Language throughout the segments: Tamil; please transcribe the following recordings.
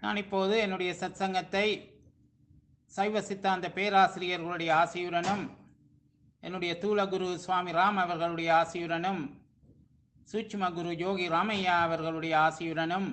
நான் இப்போது என்னுடைய சத்சங்கத்தை சைவ சித்தாந்த பேராசிரியர்களுடைய ஆசியுடனும் என்னுடைய தூளகுரு சுவாமி ராம் அவர்களுடைய ஆசியுடனும் சூட்சும குரு யோகி ராமையா அவர்களுடைய ஆசியுடனும்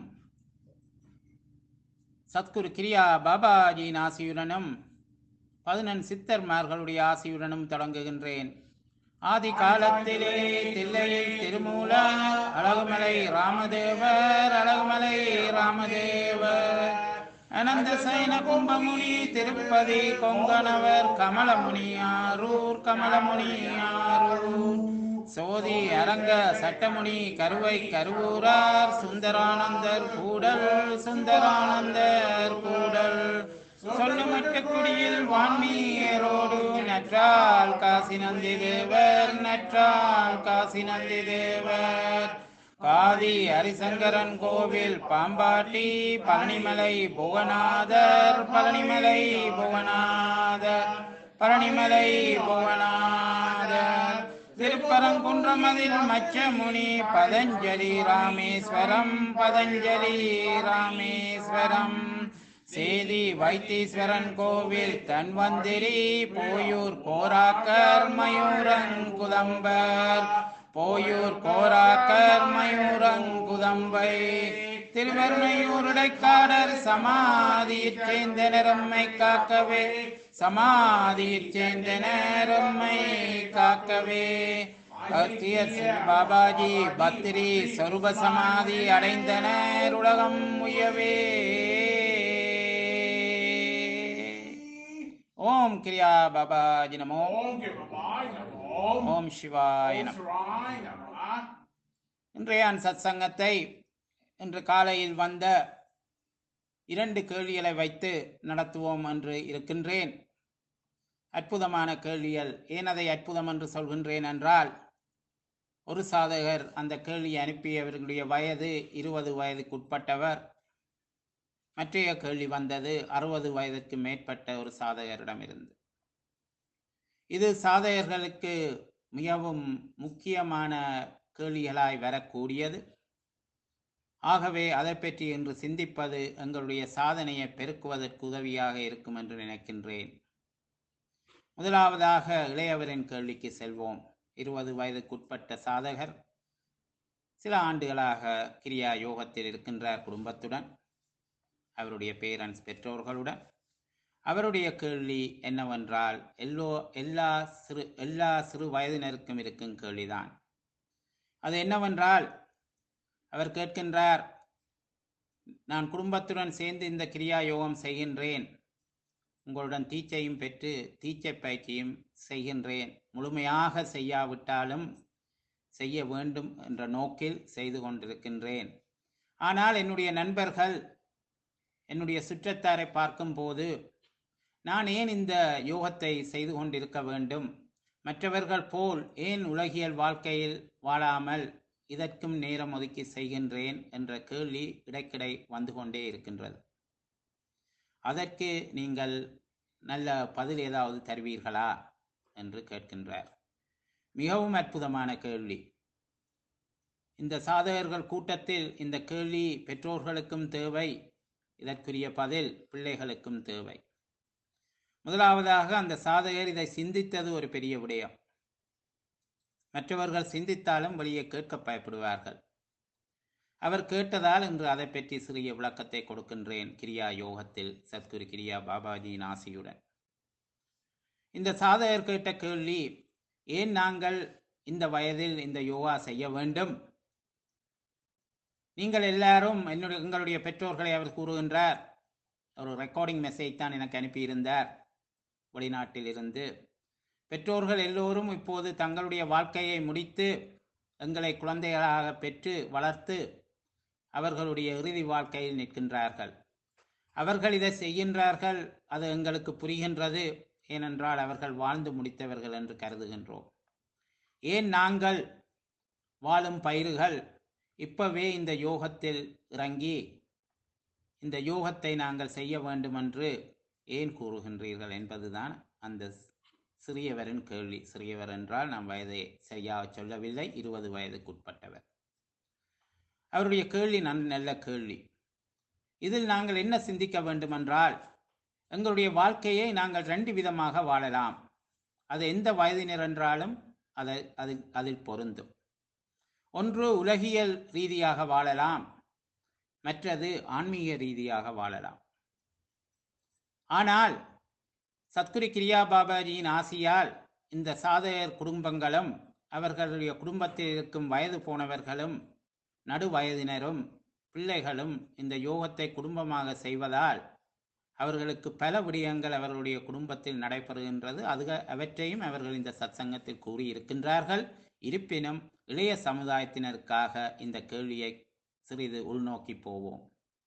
சத்குரு கிரியா பாபாஜியின் ஆசியுடனும் பதினெண் சித்தர்மார்களுடைய ஆசியுடனும் தொடங்குகின்றேன் ஆதி காலத்திலே தில்லையில் திருமூல அழகுமலை ராமதேவர் அழகுமலை ராமதேவர் அனந்த சைன கும்பமுனி திருப்பதி கொங்கணவர் கமலமுனி ஆரூர் கமலமுனி ஆரூர் சோதி அரங்க சட்டமுனி கருவை கருவூரார் சுந்தரானந்தர் கூடல் சுந்தரானந்தர் கூடல் சொல்லுமட்ட குடியில் வான்மீரோடு நற்றால் காசி நந்தி தேவர் நற்றால் காசி நந்தி தேவர் பாதி ஹரிசங்கரன் கோவில் பாம்பாட்டி பழனிமலை புவனாதர் பழனிமலை புவனாதர் பழனிமலை புவனாதர் திருப்பரங்குன்றமதில் மச்சமுனி பதஞ்சலி ராமேஸ்வரம் பதஞ்சலி ராமேஸ்வரம் சேதி வைத்தீஸ்வரன் கோவில் தன்வந்திரி போயூர் கோராக்கர் மயூரங்குதம்பர் போயூர் கோராக்கர் மயூரங்குதம்பை திருவருணையூருடைக்காடர் சமாதியிற் சேர்ந்த நிறம்மை காக்கவே சமாதியிற் சேர்ந்த நேரம்மை காக்கவே அத்தியர் பாபாஜி பத்திரி சொருப சமாதி அடைந்தனர் உலகம் உயவே ஓம் கிரியா பாபாஜி நமோ ஓம் கிருபாய் நமோ ஓம் சிவாய ஓம் நமோ சிவாய நம இன்றைய சத்சங்கத்தை இன்று காலையில் வந்த இரண்டு கேள்விகளை வைத்து நடத்துவோம் என்று இருக்கின்றேன் அற்புதமான கேள்விகள் ஏன் அதை அற்புதம் என்று சொல்கின்றேன் என்றால் ஒரு சாதகர் அந்த கேள்வியை அனுப்பியவர்களுடைய வயது இருபது வயதுக்கு உட்பட்டவர் மற்றைய கேள்வி வந்தது அறுபது வயதுக்கு மேற்பட்ட ஒரு சாதகரிடமிருந்து இது சாதகர்களுக்கு மிகவும் முக்கியமான கேள்விகளாய் வரக்கூடியது ஆகவே அதை பற்றி இன்று சிந்திப்பது எங்களுடைய சாதனையை பெருக்குவதற்கு உதவியாக இருக்கும் என்று நினைக்கின்றேன் முதலாவதாக இளையவரின் கேள்விக்கு செல்வோம் இருபது வயதுக்குட்பட்ட சாதகர் சில ஆண்டுகளாக கிரியா யோகத்தில் இருக்கின்றார் குடும்பத்துடன் அவருடைய பேரண்ட்ஸ் பெற்றோர்களுடன் அவருடைய கேள்வி என்னவென்றால் எல்லோ எல்லா சிறு எல்லா சிறு வயதினருக்கும் இருக்கும் கேள்விதான் அது என்னவென்றால் அவர் கேட்கின்றார் நான் குடும்பத்துடன் சேர்ந்து இந்த கிரியா யோகம் செய்கின்றேன் உங்களுடன் தீச்சையும் பெற்று தீச்சை பயிற்சியும் செய்கின்றேன் முழுமையாக செய்யாவிட்டாலும் செய்ய வேண்டும் என்ற நோக்கில் செய்து கொண்டிருக்கின்றேன் ஆனால் என்னுடைய நண்பர்கள் என்னுடைய சுற்றத்தாரை பார்க்கும்போது நான் ஏன் இந்த யோகத்தை செய்து கொண்டிருக்க வேண்டும் மற்றவர்கள் போல் ஏன் உலகியல் வாழ்க்கையில் வாழாமல் இதற்கும் நேரம் ஒதுக்கி செய்கின்றேன் என்ற கேள்வி இடைக்கிடை வந்து கொண்டே இருக்கின்றது அதற்கு நீங்கள் நல்ல பதில் ஏதாவது தருவீர்களா என்று கேட்கின்றார் மிகவும் அற்புதமான கேள்வி இந்த சாதகர்கள் கூட்டத்தில் இந்த கேள்வி பெற்றோர்களுக்கும் தேவை இதற்குரிய பதில் பிள்ளைகளுக்கும் தேவை முதலாவதாக அந்த சாதகர் இதை சிந்தித்தது ஒரு பெரிய விடயம் மற்றவர்கள் சிந்தித்தாலும் வெளியே கேட்க பயப்படுவார்கள் அவர் கேட்டதால் இன்று அதை பற்றி சிறிய விளக்கத்தை கொடுக்கின்றேன் கிரியா யோகத்தில் சத்குரு கிரியா பாபாஜியின் ஆசியுடன் இந்த சாதகர் கேட்ட கேள்வி ஏன் நாங்கள் இந்த வயதில் இந்த யோகா செய்ய வேண்டும் நீங்கள் எல்லாரும் என்னுடைய எங்களுடைய பெற்றோர்களை அவர் கூறுகின்றார் ஒரு ரெக்கார்டிங் மெசேஜ் தான் எனக்கு அனுப்பியிருந்தார் வெளிநாட்டில் இருந்து பெற்றோர்கள் எல்லோரும் இப்போது தங்களுடைய வாழ்க்கையை முடித்து எங்களை குழந்தைகளாக பெற்று வளர்த்து அவர்களுடைய இறுதி வாழ்க்கையில் நிற்கின்றார்கள் அவர்கள் இதை செய்கின்றார்கள் அது எங்களுக்கு புரிகின்றது ஏனென்றால் அவர்கள் வாழ்ந்து முடித்தவர்கள் என்று கருதுகின்றோம் ஏன் நாங்கள் வாழும் பயிர்கள் இப்பவே இந்த யோகத்தில் இறங்கி இந்த யோகத்தை நாங்கள் செய்ய வேண்டும் என்று ஏன் கூறுகின்றீர்கள் என்பதுதான் அந்த சிறியவரின் கேள்வி சிறியவர் என்றால் நாம் வயதை சரியாக சொல்லவில்லை இருபது வயதுக்குட்பட்டவர் அவருடைய கேள்வி நன் நல்ல கேள்வி இதில் நாங்கள் என்ன சிந்திக்க வேண்டுமென்றால் எங்களுடைய வாழ்க்கையை நாங்கள் ரெண்டு விதமாக வாழலாம் அது எந்த வயதினர் என்றாலும் அதை அது அதில் பொருந்தும் ஒன்று உலகியல் ரீதியாக வாழலாம் மற்றது ஆன்மீக ரீதியாக வாழலாம் ஆனால் சத்குரு கிரியா பாபாஜியின் ஆசியால் இந்த சாதகர் குடும்பங்களும் அவர்களுடைய குடும்பத்தில் இருக்கும் வயது போனவர்களும் நடு வயதினரும் பிள்ளைகளும் இந்த யோகத்தை குடும்பமாக செய்வதால் அவர்களுக்கு பல விடயங்கள் அவர்களுடைய குடும்பத்தில் நடைபெறுகின்றது அது அவற்றையும் அவர்கள் இந்த சத்சங்கத்தில் கூறியிருக்கின்றார்கள் இருப்பினும் இளைய சமுதாயத்தினருக்காக இந்த கேள்வியை சிறிது உள்நோக்கி போவோம்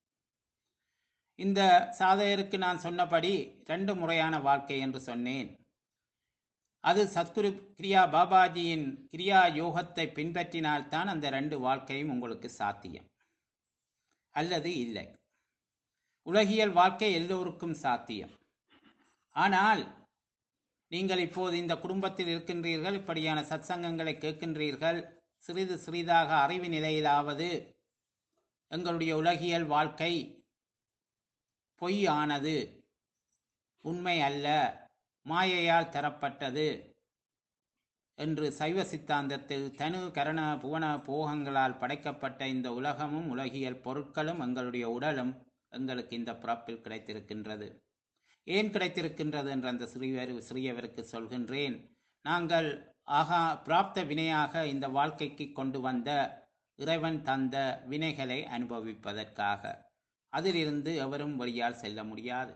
இந்த சாதகருக்கு நான் சொன்னபடி ரெண்டு முறையான வாழ்க்கை என்று சொன்னேன் அது சத்குரு கிரியா பாபாஜியின் கிரியா யோகத்தை பின்பற்றினால்தான் அந்த ரெண்டு வாழ்க்கையும் உங்களுக்கு சாத்தியம் அல்லது இல்லை உலகியல் வாழ்க்கை எல்லோருக்கும் சாத்தியம் ஆனால் நீங்கள் இப்போது இந்த குடும்பத்தில் இருக்கின்றீர்கள் இப்படியான சத்சங்கங்களை கேட்கின்றீர்கள் சிறிது சிறிதாக அறிவு நிலையிலாவது எங்களுடைய உலகியல் வாழ்க்கை பொய் ஆனது உண்மை அல்ல மாயையால் தரப்பட்டது என்று சைவ சித்தாந்தத்தில் தனு கரண புவன போகங்களால் படைக்கப்பட்ட இந்த உலகமும் உலகியல் பொருட்களும் எங்களுடைய உடலும் எங்களுக்கு இந்த பிறப்பில் கிடைத்திருக்கின்றது ஏன் கிடைத்திருக்கின்றது என்று அந்த சிறியவர் சிறியவருக்கு சொல்கின்றேன் நாங்கள் ஆகா பிராப்த வினையாக இந்த வாழ்க்கைக்கு கொண்டு வந்த இறைவன் தந்த வினைகளை அனுபவிப்பதற்காக அதிலிருந்து எவரும் வழியால் செல்ல முடியாது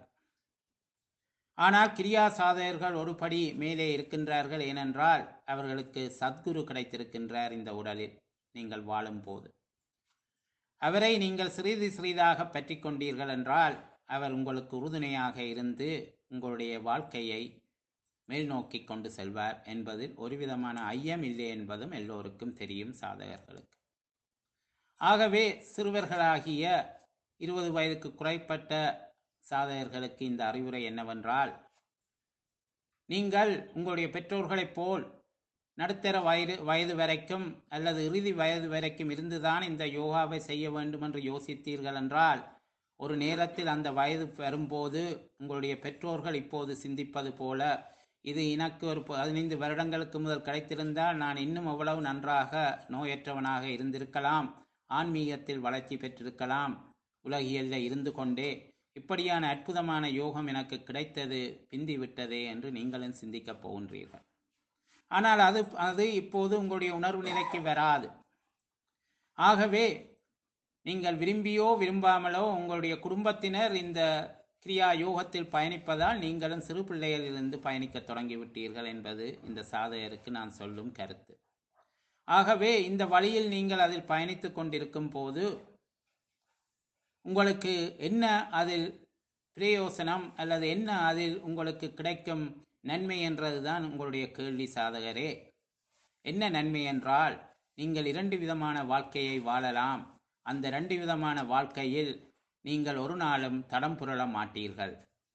ஆனால் கிரியா சாதகர்கள் ஒரு படி மேலே இருக்கின்றார்கள் ஏனென்றால் அவர்களுக்கு சத்குரு கிடைத்திருக்கின்றார் இந்த உடலில் நீங்கள் வாழும்போது அவரை நீங்கள் சிறிது சிறிதாக பற்றி கொண்டீர்கள் என்றால் அவர் உங்களுக்கு உறுதுணையாக இருந்து உங்களுடைய வாழ்க்கையை மேல்நோக்கி கொண்டு செல்வார் என்பதில் ஒரு விதமான ஐயம் இல்லை என்பதும் எல்லோருக்கும் தெரியும் சாதகர்களுக்கு ஆகவே சிறுவர்களாகிய இருபது வயதுக்கு குறைப்பட்ட சாதகர்களுக்கு இந்த அறிவுரை என்னவென்றால் நீங்கள் உங்களுடைய பெற்றோர்களைப் போல் நடுத்தர வயது வயது வரைக்கும் அல்லது இறுதி வயது வரைக்கும் இருந்துதான் இந்த யோகாவை செய்ய வேண்டும் என்று யோசித்தீர்கள் என்றால் ஒரு நேரத்தில் அந்த வயது வரும்போது உங்களுடைய பெற்றோர்கள் இப்போது சிந்திப்பது போல இது எனக்கு ஒரு பதினைந்து வருடங்களுக்கு முதல் கிடைத்திருந்தால் நான் இன்னும் எவ்வளவு நன்றாக நோயற்றவனாக இருந்திருக்கலாம் ஆன்மீகத்தில் வளர்ச்சி பெற்றிருக்கலாம் உலகியல்ல இருந்து கொண்டே இப்படியான அற்புதமான யோகம் எனக்கு கிடைத்தது பிந்தி விட்டதே என்று நீங்களும் சிந்திக்கப் போகின்றீர்கள் ஆனால் அது அது இப்போது உங்களுடைய உணர்வு நிலைக்கு வராது ஆகவே நீங்கள் விரும்பியோ விரும்பாமலோ உங்களுடைய குடும்பத்தினர் இந்த கிரியா யோகத்தில் பயணிப்பதால் நீங்களும் சிறு பிள்ளைகளிலிருந்து பயணிக்க தொடங்கிவிட்டீர்கள் என்பது இந்த சாதகருக்கு நான் சொல்லும் கருத்து ஆகவே இந்த வழியில் நீங்கள் அதில் பயணித்துக் கொண்டிருக்கும் போது உங்களுக்கு என்ன அதில் பிரயோசனம் அல்லது என்ன அதில் உங்களுக்கு கிடைக்கும் நன்மை என்றதுதான் உங்களுடைய கேள்வி சாதகரே என்ன நன்மை என்றால் நீங்கள் இரண்டு விதமான வாழ்க்கையை வாழலாம் அந்த ரெண்டு விதமான வாழ்க்கையில் நீங்கள் ஒரு நாளும் தடம் புரள மாட்டீர்கள்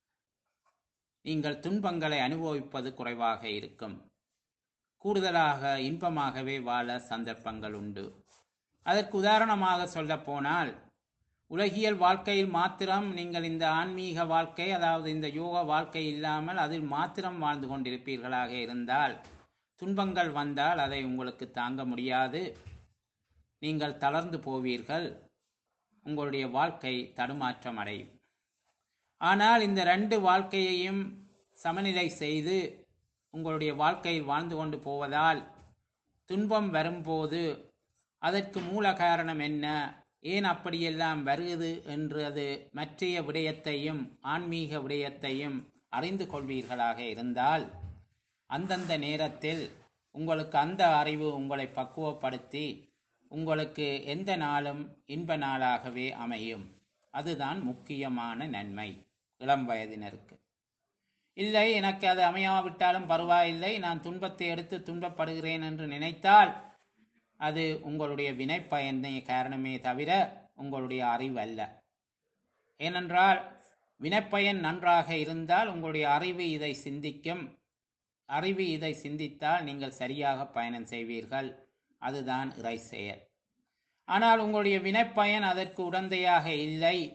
நீங்கள் துன்பங்களை அனுபவிப்பது குறைவாக இருக்கும் கூடுதலாக இன்பமாகவே வாழ சந்தர்ப்பங்கள் உண்டு அதற்கு உதாரணமாக சொல்ல போனால் உலகியல் வாழ்க்கையில் மாத்திரம் நீங்கள் இந்த ஆன்மீக வாழ்க்கை அதாவது இந்த யோக வாழ்க்கை இல்லாமல் அதில் மாத்திரம் வாழ்ந்து கொண்டிருப்பீர்களாக இருந்தால் துன்பங்கள் வந்தால் அதை உங்களுக்கு தாங்க முடியாது நீங்கள் தளர்ந்து போவீர்கள் உங்களுடைய வாழ்க்கை தடுமாற்றம் அடையும் ஆனால் இந்த ரெண்டு வாழ்க்கையையும் சமநிலை செய்து உங்களுடைய வாழ்க்கையில் வாழ்ந்து கொண்டு போவதால் துன்பம் வரும்போது அதற்கு மூல காரணம் என்ன ஏன் அப்படியெல்லாம் வருகிறது என்றது மற்றைய விடயத்தையும் ஆன்மீக விடயத்தையும் அறிந்து கொள்வீர்களாக இருந்தால் அந்தந்த நேரத்தில் உங்களுக்கு அந்த அறிவு உங்களை பக்குவப்படுத்தி உங்களுக்கு எந்த நாளும் இன்ப நாளாகவே அமையும் அதுதான் முக்கியமான நன்மை இளம் வயதினருக்கு இல்லை எனக்கு அது அமையாவிட்டாலும் பரவாயில்லை நான் துன்பத்தை எடுத்து துன்பப்படுகிறேன் என்று நினைத்தால் அது உங்களுடைய வினைப்பயனை காரணமே தவிர உங்களுடைய அறிவு அல்ல ஏனென்றால் வினைப்பயன் நன்றாக இருந்தால் உங்களுடைய அறிவு இதை சிந்திக்கும் அறிவு இதை சிந்தித்தால் நீங்கள் சரியாக பயணம் செய்வீர்கள் அதுதான் இறை செயல் ஆனால் உங்களுடைய வினைப்பயன் அதற்கு உடந்தையாக இல்லை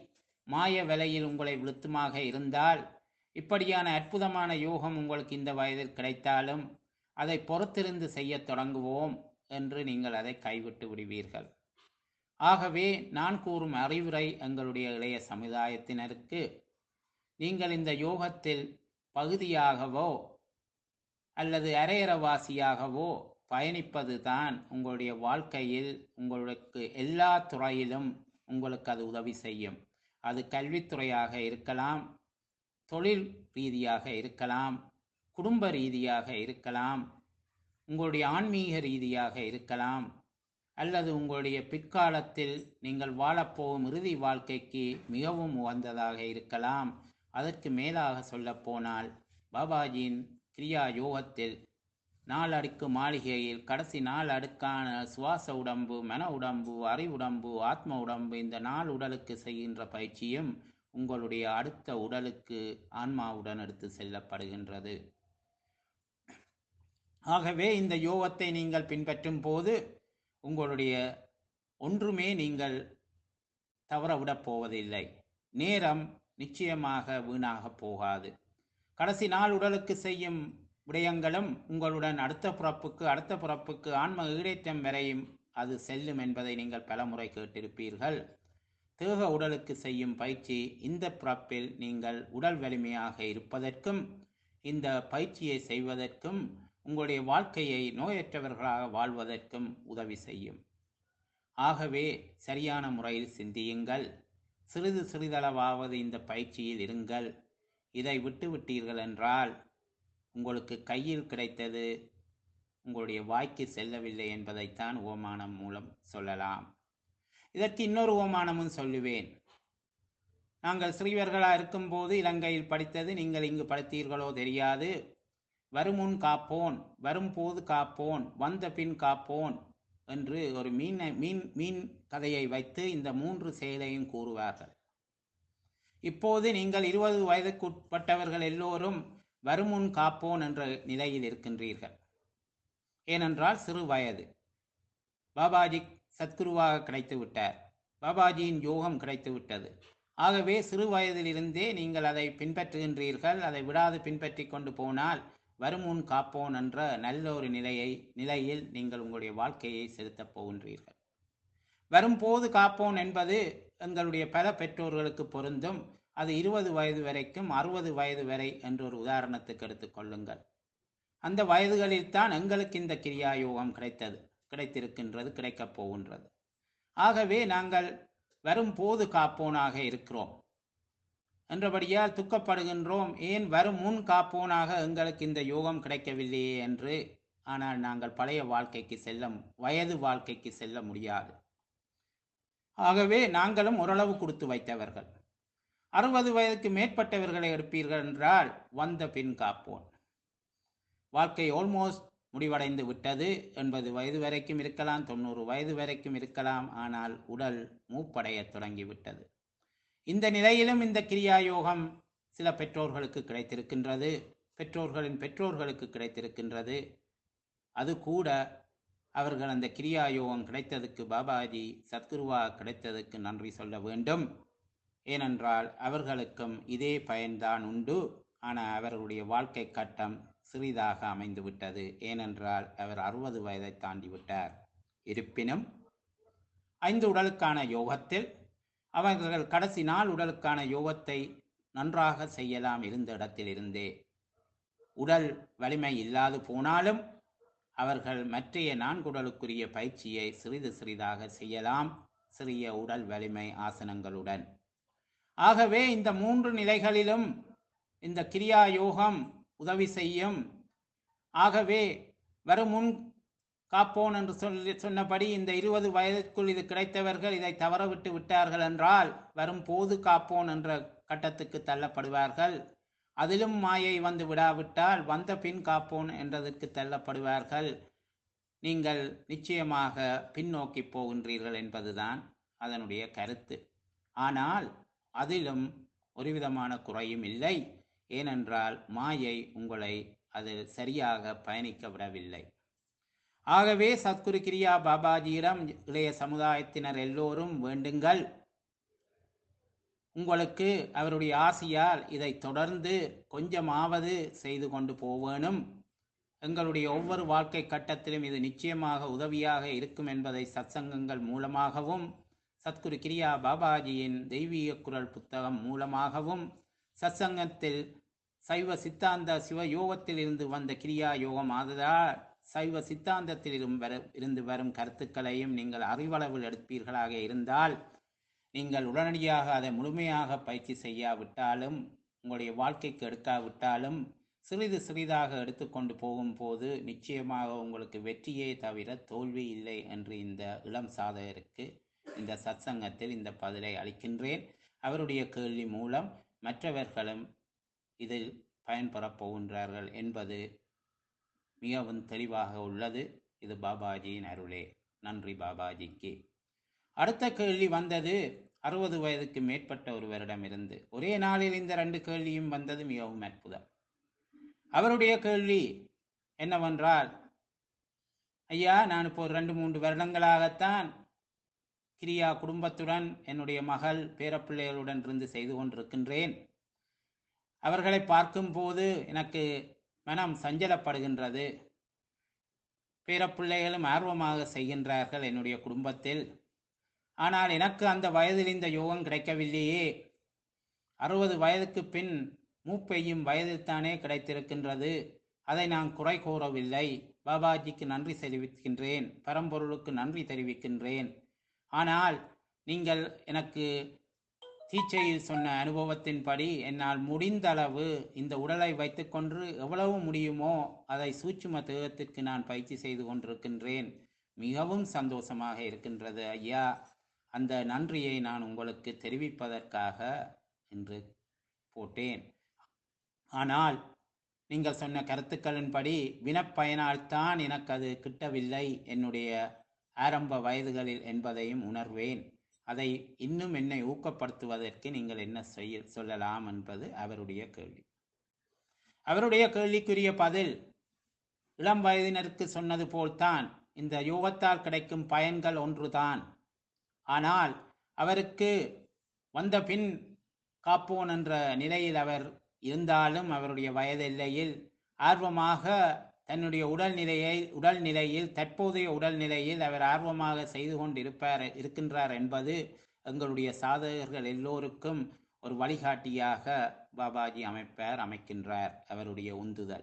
மாய வலையில் உங்களை விழுத்துமாக இருந்தால் இப்படியான அற்புதமான யோகம் உங்களுக்கு இந்த வயதில் கிடைத்தாலும் அதை பொறுத்திருந்து செய்யத் தொடங்குவோம் என்று நீங்கள் அதை கைவிட்டு விடுவீர்கள் ஆகவே நான் கூறும் அறிவுரை எங்களுடைய இளைய சமுதாயத்தினருக்கு நீங்கள் இந்த யோகத்தில் பகுதியாகவோ அல்லது அரையறவாசியாகவோ பயணிப்பது தான் உங்களுடைய வாழ்க்கையில் உங்களுக்கு எல்லா துறையிலும் உங்களுக்கு அது உதவி செய்யும் அது கல்வித்துறையாக இருக்கலாம் தொழில் ரீதியாக இருக்கலாம் குடும்ப ரீதியாக இருக்கலாம் உங்களுடைய ஆன்மீக ரீதியாக இருக்கலாம் அல்லது உங்களுடைய பிற்காலத்தில் நீங்கள் வாழப்போகும் இறுதி வாழ்க்கைக்கு மிகவும் உகந்ததாக இருக்கலாம் அதற்கு மேலாக சொல்லப்போனால் பாபாஜியின் கிரியா யோகத்தில் நாலு அடுக்கு மாளிகையில் கடைசி நாலு அடுக்கான சுவாச உடம்பு மன உடம்பு அறிவுடம்பு ஆத்ம உடம்பு இந்த நாலு உடலுக்கு செய்கின்ற பயிற்சியும் உங்களுடைய அடுத்த உடலுக்கு ஆன்மாவுடன் எடுத்து செல்லப்படுகின்றது ஆகவே இந்த யோகத்தை நீங்கள் பின்பற்றும் போது உங்களுடைய ஒன்றுமே நீங்கள் தவற விடப் போவதில்லை நேரம் நிச்சயமாக வீணாக போகாது கடைசி நாள் உடலுக்கு செய்யும் விடயங்களும் உங்களுடன் அடுத்த பிறப்புக்கு அடுத்த பிறப்புக்கு ஆன்ம ஈடேற்றம் வரையும் அது செல்லும் என்பதை நீங்கள் பலமுறை கேட்டிருப்பீர்கள் தேக உடலுக்கு செய்யும் பயிற்சி இந்த பிறப்பில் நீங்கள் உடல் வலிமையாக இருப்பதற்கும் இந்த பயிற்சியை செய்வதற்கும் உங்களுடைய வாழ்க்கையை நோயற்றவர்களாக வாழ்வதற்கும் உதவி செய்யும் ஆகவே சரியான முறையில் சிந்தியுங்கள் சிறிது சிறிதளவாவது இந்த பயிற்சியில் இருங்கள் இதை விட்டு விட்டீர்கள் என்றால் உங்களுக்கு கையில் கிடைத்தது உங்களுடைய வாய்க்கு செல்லவில்லை என்பதைத்தான் ஓமானம் மூலம் சொல்லலாம் இதற்கு இன்னொரு ஓமானமும் சொல்லுவேன் நாங்கள் சிறியவர்களாக இருக்கும்போது இலங்கையில் படித்தது நீங்கள் இங்கு படித்தீர்களோ தெரியாது வருமுன் காப்போன் வரும்போது காப்போன் வந்த பின் காப்போன் என்று ஒரு மீன் மீன் மீன் கதையை வைத்து இந்த மூன்று செயலையும் கூறுவார்கள் இப்போது நீங்கள் இருபது வயதுக்குட்பட்டவர்கள் எல்லோரும் வருமுன் காப்போன் என்ற நிலையில் இருக்கின்றீர்கள் ஏனென்றால் சிறு வயது பாபாஜி சத்குருவாக கிடைத்து விட்டார் பாபாஜியின் யோகம் கிடைத்து விட்டது ஆகவே சிறு வயதிலிருந்தே நீங்கள் அதை பின்பற்றுகின்றீர்கள் அதை விடாது பின்பற்றி கொண்டு போனால் வருமுன் காப்போன் என்ற நல்ல ஒரு நிலையை நிலையில் நீங்கள் உங்களுடைய வாழ்க்கையை செலுத்தப் போகின்றீர்கள் வரும்போது காப்போன் என்பது எங்களுடைய பல பெற்றோர்களுக்கு பொருந்தும் அது இருபது வயது வரைக்கும் அறுபது வயது வரை என்ற ஒரு உதாரணத்துக்கு எடுத்துக்கொள்ளுங்கள் அந்த வயதுகளில் தான் எங்களுக்கு இந்த கிரியா யோகம் கிடைத்தது கிடைத்திருக்கின்றது கிடைக்கப் போகின்றது ஆகவே நாங்கள் வரும்போது காப்போனாக இருக்கிறோம் என்றபடியால் துக்கப்படுகின்றோம் ஏன் வரும் முன் காப்போனாக எங்களுக்கு இந்த யோகம் கிடைக்கவில்லையே என்று ஆனால் நாங்கள் பழைய வாழ்க்கைக்கு செல்ல வயது வாழ்க்கைக்கு செல்ல முடியாது ஆகவே நாங்களும் ஓரளவு கொடுத்து வைத்தவர்கள் அறுபது வயதுக்கு மேற்பட்டவர்களை எடுப்பீர்கள் என்றால் வந்த பின் காப்போன் வாழ்க்கை ஆல்மோஸ்ட் முடிவடைந்து விட்டது எண்பது வயது வரைக்கும் இருக்கலாம் தொண்ணூறு வயது வரைக்கும் இருக்கலாம் ஆனால் உடல் மூப்படையத் தொடங்கிவிட்டது இந்த நிலையிலும் இந்த கிரியா யோகம் சில பெற்றோர்களுக்கு கிடைத்திருக்கின்றது பெற்றோர்களின் பெற்றோர்களுக்கு கிடைத்திருக்கின்றது அது கூட அவர்கள் அந்த கிரியா யோகம் கிடைத்ததுக்கு பாபாஜி சத்குருவா கிடைத்ததுக்கு நன்றி சொல்ல வேண்டும் ஏனென்றால் அவர்களுக்கும் இதே பயன்தான் உண்டு ஆனால் அவர்களுடைய வாழ்க்கை கட்டம் சிறிதாக அமைந்து விட்டது ஏனென்றால் அவர் அறுபது வயதை தாண்டி விட்டார் இருப்பினும் ஐந்து உடலுக்கான யோகத்தில் அவர்கள் கடைசி நாள் உடலுக்கான யோகத்தை நன்றாக செய்யலாம் இருந்த இடத்திலிருந்தே உடல் வலிமை இல்லாது போனாலும் அவர்கள் மற்றைய நான்குடலுக்குரிய பயிற்சியை சிறிது சிறிதாக செய்யலாம் சிறிய உடல் வலிமை ஆசனங்களுடன் ஆகவே இந்த மூன்று நிலைகளிலும் இந்த கிரியா யோகம் உதவி செய்யும் ஆகவே வரும் முன் காப்போன் என்று சொல்லி சொன்னபடி இந்த இருபது வயதுக்குள் இது கிடைத்தவர்கள் இதை தவறவிட்டு விட்டார்கள் என்றால் வரும் போது காப்போன் என்ற கட்டத்துக்கு தள்ளப்படுவார்கள் அதிலும் மாயை வந்து விடாவிட்டால் வந்த பின் காப்போன் என்றதற்கு தள்ளப்படுவார்கள் நீங்கள் நிச்சயமாக பின்னோக்கி போகின்றீர்கள் என்பதுதான் அதனுடைய கருத்து ஆனால் அதிலும் ஒருவிதமான குறையும் இல்லை ஏனென்றால் மாயை உங்களை அதில் சரியாக பயணிக்க விடவில்லை ஆகவே சத்குரு கிரியா பாபாஜியிடம் இளைய சமுதாயத்தினர் எல்லோரும் வேண்டுங்கள் உங்களுக்கு அவருடைய ஆசியால் இதை தொடர்ந்து கொஞ்சமாவது செய்து கொண்டு போவேணும் எங்களுடைய ஒவ்வொரு வாழ்க்கை கட்டத்திலும் இது நிச்சயமாக உதவியாக இருக்கும் என்பதை சத்சங்கங்கள் மூலமாகவும் சத்குரு கிரியா பாபாஜியின் தெய்வீக குரல் புத்தகம் மூலமாகவும் சத்சங்கத்தில் சைவ சித்தாந்த சிவ யோகத்தில் இருந்து வந்த கிரியா யோகம் ஆததால் சைவ சித்தாந்தத்தில் இரும் வர இருந்து வரும் கருத்துக்களையும் நீங்கள் அறிவளவில் எடுப்பீர்களாக இருந்தால் நீங்கள் உடனடியாக அதை முழுமையாக பயிற்சி செய்யாவிட்டாலும் உங்களுடைய வாழ்க்கைக்கு எடுக்காவிட்டாலும் சிறிது சிறிதாக எடுத்துக்கொண்டு போகும்போது நிச்சயமாக உங்களுக்கு வெற்றியே தவிர தோல்வி இல்லை என்று இந்த இளம் சாதகருக்கு இந்த சத்சங்கத்தில் இந்த பதிலை அளிக்கின்றேன் அவருடைய கேள்வி மூலம் மற்றவர்களும் இதில் பயன்பெறப் போகின்றார்கள் என்பது மிகவும் தெளிவாக உள்ளது இது பாபாஜியின் அருளே நன்றி பாபாஜிக்கு அடுத்த கேள்வி வந்தது அறுபது வயதுக்கு மேற்பட்ட ஒருவரிடமிருந்து ஒரே நாளில் இந்த ரெண்டு கேள்வியும் வந்தது மிகவும் அற்புதம் அவருடைய கேள்வி என்னவென்றால் ஐயா நான் இப்போ ஒரு ரெண்டு மூன்று வருடங்களாகத்தான் கிரியா குடும்பத்துடன் என்னுடைய மகள் பேரப்பிள்ளைகளுடன் இருந்து செய்து கொண்டிருக்கின்றேன் அவர்களை பார்க்கும்போது எனக்கு மனம் சஞ்சலப்படுகின்றது பேரப்பிள்ளைகளும் ஆர்வமாக செய்கின்றார்கள் என்னுடைய குடும்பத்தில் ஆனால் எனக்கு அந்த வயதில் இந்த யோகம் கிடைக்கவில்லையே அறுபது வயதுக்கு பின் மூப்பையும் வயதில்தானே கிடைத்திருக்கின்றது அதை நான் குறை கூறவில்லை பாபாஜிக்கு நன்றி தெரிவிக்கின்றேன் பரம்பொருளுக்கு நன்றி தெரிவிக்கின்றேன் ஆனால் நீங்கள் எனக்கு தீச்சையில் சொன்ன அனுபவத்தின்படி என்னால் முடிந்த அளவு இந்த உடலை வைத்துக்கொண்டு எவ்வளவு முடியுமோ அதை சூட்சும தேகத்திற்கு நான் பயிற்சி செய்து கொண்டிருக்கின்றேன் மிகவும் சந்தோஷமாக இருக்கின்றது ஐயா அந்த நன்றியை நான் உங்களுக்கு தெரிவிப்பதற்காக என்று போட்டேன் ஆனால் நீங்கள் சொன்ன கருத்துக்களின்படி வினப்பயனால்தான் எனக்கு அது கிட்டவில்லை என்னுடைய ஆரம்ப வயதுகளில் என்பதையும் உணர்வேன் அதை இன்னும் என்னை ஊக்கப்படுத்துவதற்கு நீங்கள் என்ன செய்ய சொல்லலாம் என்பது அவருடைய கேள்வி அவருடைய கேள்விக்குரிய பதில் இளம் வயதினருக்கு சொன்னது போல்தான் இந்த யோகத்தால் கிடைக்கும் பயன்கள் ஒன்றுதான் ஆனால் அவருக்கு வந்த பின் காப்போன் என்ற நிலையில் அவர் இருந்தாலும் அவருடைய வயது எல்லையில் ஆர்வமாக தன்னுடைய உடல்நிலையை உடல்நிலையில் தற்போதைய உடல்நிலையில் அவர் ஆர்வமாக செய்து கொண்டிருப்பார் இருக்கின்றார் என்பது எங்களுடைய சாதகர்கள் எல்லோருக்கும் ஒரு வழிகாட்டியாக பாபாஜி அமைப்பார் அமைக்கின்றார் அவருடைய உந்துதல்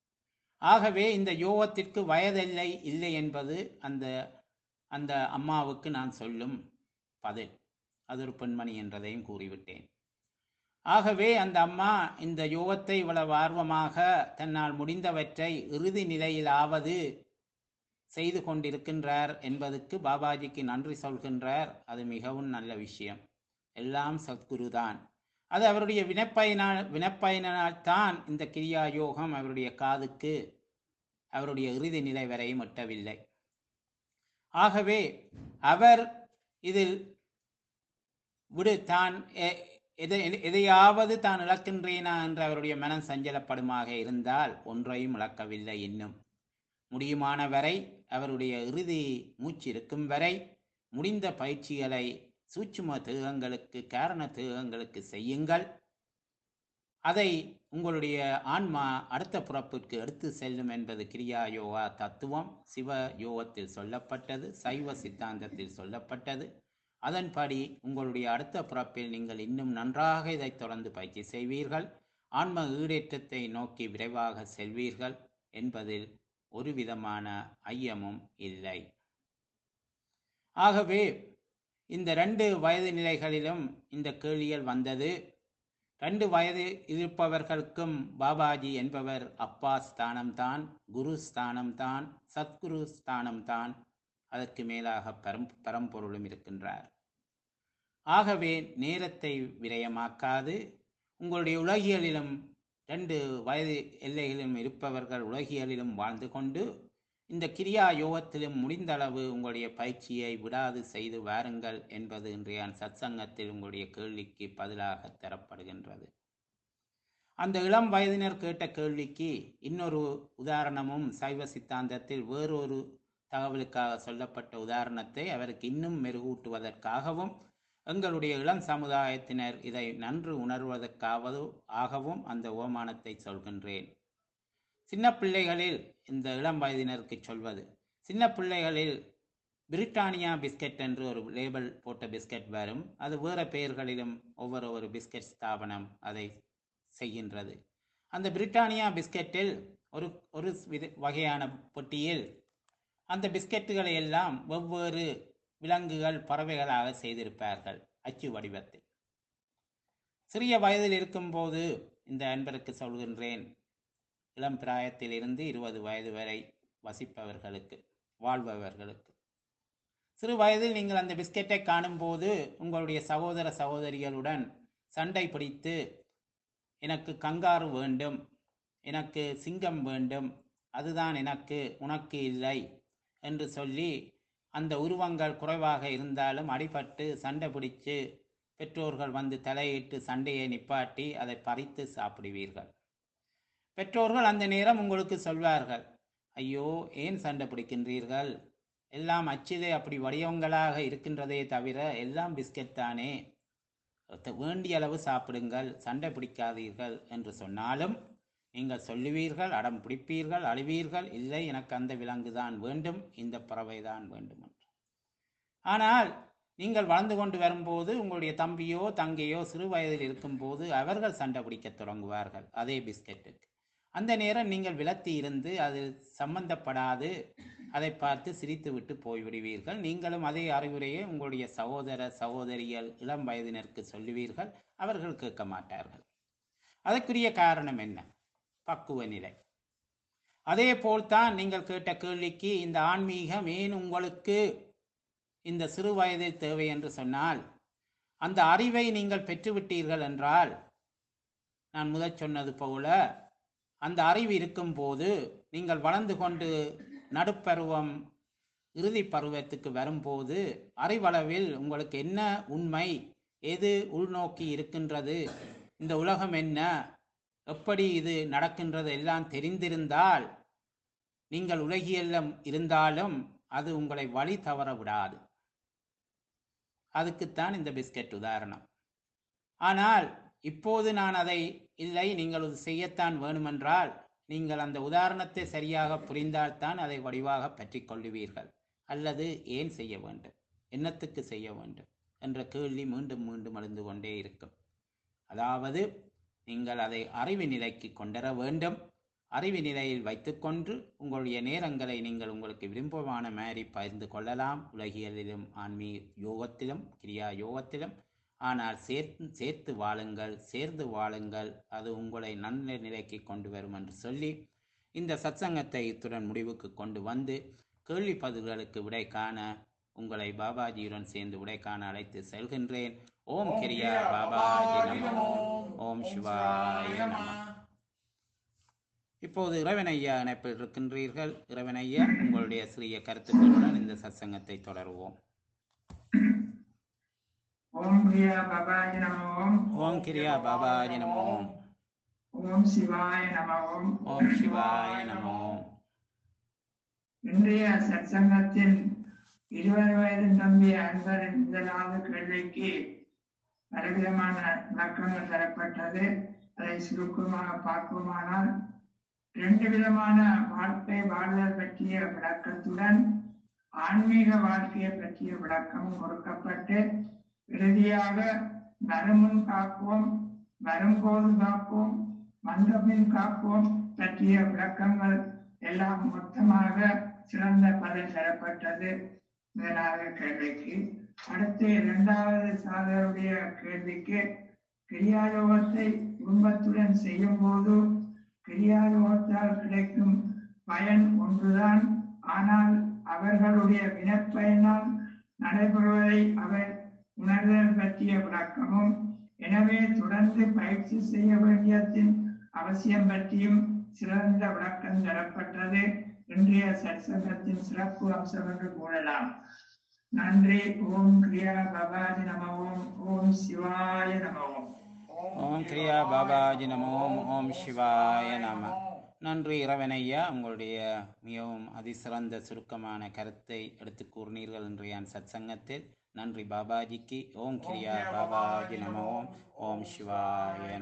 ஆகவே இந்த யோகத்திற்கு வயதெல்லை இல்லை என்பது அந்த அந்த அம்மாவுக்கு நான் சொல்லும் பதில் அது ஒரு பெண்மணி என்றதையும் கூறிவிட்டேன் ஆகவே அந்த அம்மா இந்த யோகத்தை இவ்வளவு ஆர்வமாக தன்னால் முடிந்தவற்றை இறுதி நிலையிலாவது செய்து கொண்டிருக்கின்றார் என்பதற்கு பாபாஜிக்கு நன்றி சொல்கின்றார் அது மிகவும் நல்ல விஷயம் எல்லாம் சத்குரு தான் அது அவருடைய வினப்பயனால் வினப்பயனால் தான் இந்த கிரியா யோகம் அவருடைய காதுக்கு அவருடைய இறுதி நிலை வரையும் எட்டவில்லை ஆகவே அவர் இதில் விடு தான் எ- எதை எதையாவது தான் இழக்கின்றேனா என்று அவருடைய மனம் சஞ்சலப்படுமாக இருந்தால் ஒன்றையும் இழக்கவில்லை இன்னும் முடியுமான வரை அவருடைய இறுதி மூச்சு இருக்கும் வரை முடிந்த பயிற்சிகளை சூட்சும தேகங்களுக்கு காரண தேகங்களுக்கு செய்யுங்கள் அதை உங்களுடைய ஆன்மா அடுத்த பிறப்பிற்கு எடுத்து செல்லும் என்பது கிரியா யோகா தத்துவம் சிவ யோகத்தில் சொல்லப்பட்டது சைவ சித்தாந்தத்தில் சொல்லப்பட்டது அதன்படி உங்களுடைய அடுத்த பிறப்பில் நீங்கள் இன்னும் நன்றாக இதை தொடர்ந்து பயிற்சி செய்வீர்கள் ஆன்ம ஈடேற்றத்தை நோக்கி விரைவாக செல்வீர்கள் என்பதில் ஒரு விதமான ஐயமும் இல்லை ஆகவே இந்த ரெண்டு வயது நிலைகளிலும் இந்த கேள்விகள் வந்தது ரெண்டு வயது இருப்பவர்களுக்கும் பாபாஜி என்பவர் அப்பா ஸ்தானம்தான் குரு ஸ்தானம்தான் சத்குரு ஸ்தானம்தான் அதற்கு மேலாக பரம் பரம்பொருளும் இருக்கின்றார் ஆகவே நேரத்தை விரயமாக்காது உங்களுடைய உலகியலிலும் ரெண்டு வயது எல்லைகளிலும் இருப்பவர்கள் உலகியலிலும் வாழ்ந்து கொண்டு இந்த கிரியா யோகத்திலும் முடிந்த அளவு உங்களுடைய பயிற்சியை விடாது செய்து வாருங்கள் என்பது இன்றைய சத்சங்கத்தில் உங்களுடைய கேள்விக்கு பதிலாக தரப்படுகின்றது அந்த இளம் வயதினர் கேட்ட கேள்விக்கு இன்னொரு உதாரணமும் சைவ சித்தாந்தத்தில் வேறொரு தகவலுக்காக சொல்லப்பட்ட உதாரணத்தை அவருக்கு இன்னும் மெருகூட்டுவதற்காகவும் எங்களுடைய இளம் சமுதாயத்தினர் இதை நன்று உணர்வதற்காவது ஆகவும் அந்த ஓமானத்தை சொல்கின்றேன் சின்ன பிள்ளைகளில் இந்த இளம் வயதினருக்கு சொல்வது சின்ன பிள்ளைகளில் பிரிட்டானியா பிஸ்கட் என்று ஒரு லேபிள் போட்ட பிஸ்கட் வரும் அது வேறு பெயர்களிலும் ஒவ்வொரு ஒரு பிஸ்கட் ஸ்தாபனம் அதை செய்கின்றது அந்த பிரிட்டானியா பிஸ்கட்டில் ஒரு ஒரு வித வகையான பொட்டியில் அந்த பிஸ்கட்டுகளை எல்லாம் வெவ்வேறு விலங்குகள் பறவைகளாக செய்திருப்பார்கள் அச்சு வடிவத்தில் சிறிய வயதில் இருக்கும்போது இந்த அன்பருக்கு சொல்கின்றேன் இளம் பிராயத்தில் இருந்து இருபது வயது வரை வசிப்பவர்களுக்கு வாழ்பவர்களுக்கு சிறு வயதில் நீங்கள் அந்த பிஸ்கெட்டை காணும்போது உங்களுடைய சகோதர சகோதரிகளுடன் சண்டை பிடித்து எனக்கு கங்காரு வேண்டும் எனக்கு சிங்கம் வேண்டும் அதுதான் எனக்கு உனக்கு இல்லை என்று சொல்லி அந்த உருவங்கள் குறைவாக இருந்தாலும் அடிபட்டு சண்டை பிடித்து பெற்றோர்கள் வந்து தலையிட்டு சண்டையை நிப்பாட்டி அதை பறித்து சாப்பிடுவீர்கள் பெற்றோர்கள் அந்த நேரம் உங்களுக்கு சொல்வார்கள் ஐயோ ஏன் சண்டை பிடிக்கின்றீர்கள் எல்லாம் அச்சிலே அப்படி வடிவங்களாக இருக்கின்றதே தவிர எல்லாம் பிஸ்கட் தானே வேண்டிய அளவு சாப்பிடுங்கள் சண்டை பிடிக்காதீர்கள் என்று சொன்னாலும் நீங்கள் சொல்லுவீர்கள் அடம் பிடிப்பீர்கள் அழுவீர்கள் இல்லை எனக்கு அந்த விலங்கு தான் வேண்டும் இந்த பறவை தான் வேண்டும் என்று ஆனால் நீங்கள் வளர்ந்து கொண்டு வரும்போது உங்களுடைய தம்பியோ தங்கையோ சிறு வயதில் இருக்கும்போது அவர்கள் சண்டை பிடிக்கத் தொடங்குவார்கள் அதே பிஸ்கெட்டுக்கு அந்த நேரம் நீங்கள் விலத்தி இருந்து அதில் சம்பந்தப்படாது அதை பார்த்து சிரித்து விட்டு போய்விடுவீர்கள் நீங்களும் அதே அறிவுரையை உங்களுடைய சகோதர சகோதரிகள் இளம் வயதினருக்கு சொல்லுவீர்கள் அவர்கள் கேட்க மாட்டார்கள் அதற்குரிய காரணம் என்ன பக்குவ நிலை அதே போல்தான் நீங்கள் கேட்ட கேள்விக்கு இந்த ஆன்மீகம் ஏன் உங்களுக்கு இந்த சிறு வயதில் தேவை என்று சொன்னால் அந்த அறிவை நீங்கள் பெற்றுவிட்டீர்கள் என்றால் நான் முதல் சொன்னது போல அந்த அறிவு இருக்கும்போது நீங்கள் வளர்ந்து கொண்டு நடுப்பருவம் இறுதி பருவத்துக்கு வரும்போது அறிவளவில் உங்களுக்கு என்ன உண்மை எது உள்நோக்கி இருக்கின்றது இந்த உலகம் என்ன எப்படி இது நடக்கின்றது எல்லாம் தெரிந்திருந்தால் நீங்கள் உலகியெல்லாம் இருந்தாலும் அது உங்களை வழி தவற விடாது அதுக்குத்தான் இந்த பிஸ்கட் உதாரணம் ஆனால் இப்போது நான் அதை இல்லை நீங்கள் இது செய்யத்தான் வேணுமென்றால் நீங்கள் அந்த உதாரணத்தை சரியாக புரிந்தால்தான் அதை வடிவாக பற்றி கொள்ளுவீர்கள் அல்லது ஏன் செய்ய வேண்டும் என்னத்துக்கு செய்ய வேண்டும் என்ற கேள்வி மீண்டும் மீண்டும் எழுந்து கொண்டே இருக்கும் அதாவது நீங்கள் அதை அறிவு நிலைக்கு கொண்டர வேண்டும் அறிவு நிலையில் வைத்துக்கொண்டு உங்களுடைய நேரங்களை நீங்கள் உங்களுக்கு விருப்பமான மாதிரி பகிர்ந்து கொள்ளலாம் உலகியலிலும் ஆன்மீக யோகத்திலும் கிரியா யோகத்திலும் ஆனால் சேர்த்து சேர்த்து வாழுங்கள் சேர்ந்து வாழுங்கள் அது உங்களை நல்ல நிலைக்கு கொண்டு வரும் என்று சொல்லி இந்த சத்சங்கத்தை இத்துடன் முடிவுக்கு கொண்டு வந்து கேள்வி பதில்களுக்கு விடை காண உங்களை பாபாஜியுடன் சேர்ந்து விடை காண அழைத்து செல்கின்றேன் ஓம் கிரியா பாபாஜி நமோ ஓம் சிவாய நம இப்போது இறைவனையா இணைப்பில் இருக்கின்றீர்கள் இறைவனையா உங்களுடைய சிறிய கருத்துக்களுடன் இந்த சத்சங்கத்தை தொடருவோம் ஓம் பிரியா பாபாய நம ஓம் ஓம் கிரியா பாபாஜி நமோ ஓம் சிவாய நம ஓம் ஓம் சிவாய நமோ இன்றைய சத்சங்கத்தில் இருபது வயது நம்பிய அன்பரின் முதலாவது கேள்விக்கு பலவிதமான விளக்கங்கள் தரப்பட்டது அதை சுருக்கமாக பார்ப்போமானால் இரண்டு விதமான வாழ்க்கை வாழ்தல் பற்றிய விளக்கத்துடன் ஆன்மீக வாழ்க்கையை பற்றிய விளக்கமும் கொடுக்கப்பட்டு இறுதியாக வருமுன் காப்போம் வரும்போது காப்போம் வந்தபின் காப்போம் பற்றிய விளக்கங்கள் எல்லாம் மொத்தமாக சிறந்த பதில் தரப்பட்டது முதலாவது கேள்விக்கு அடுத்து இரண்டாவது சாதருடைய கேள்விக்கு கிரியாயோகத்தை குடும்பத்துடன் செய்யும் போது கிரியாயோகத்தால் கிடைக்கும் பயன் ஒன்றுதான் ஆனால் அவர்களுடைய வினப்பயனால் நடைபெறுவதை அவர் உணர்தல் பற்றிய விளக்கமும் எனவே தொடர்ந்து பயிற்சி செய்ய வேண்டியதின் அவசியம் பற்றியும் சிறந்த விளக்கம் தரப்பட்டது இன்றைய சற்சங்கத்தின் சிறப்பு அம்சம் என்று கூறலாம் நன்றி ஓம் கிரியா பபாஜி நம ஓம் ஓம் சிவாய நம ஓம் ஓம் கிரியா பாபாஜி நமோ ஓம் சிவாய நம நன்றி இறைவனையா உங்களுடைய மிகவும் அதிசிறந்த சுருக்கமான கருத்தை எடுத்து கூறினீர்கள் இன்றைய சத்சங்கத்தில் நன்றி பாபாஜிக்கு ஓம் கிரியா பாபாஜி நம ஓம் ஓம் சிவாய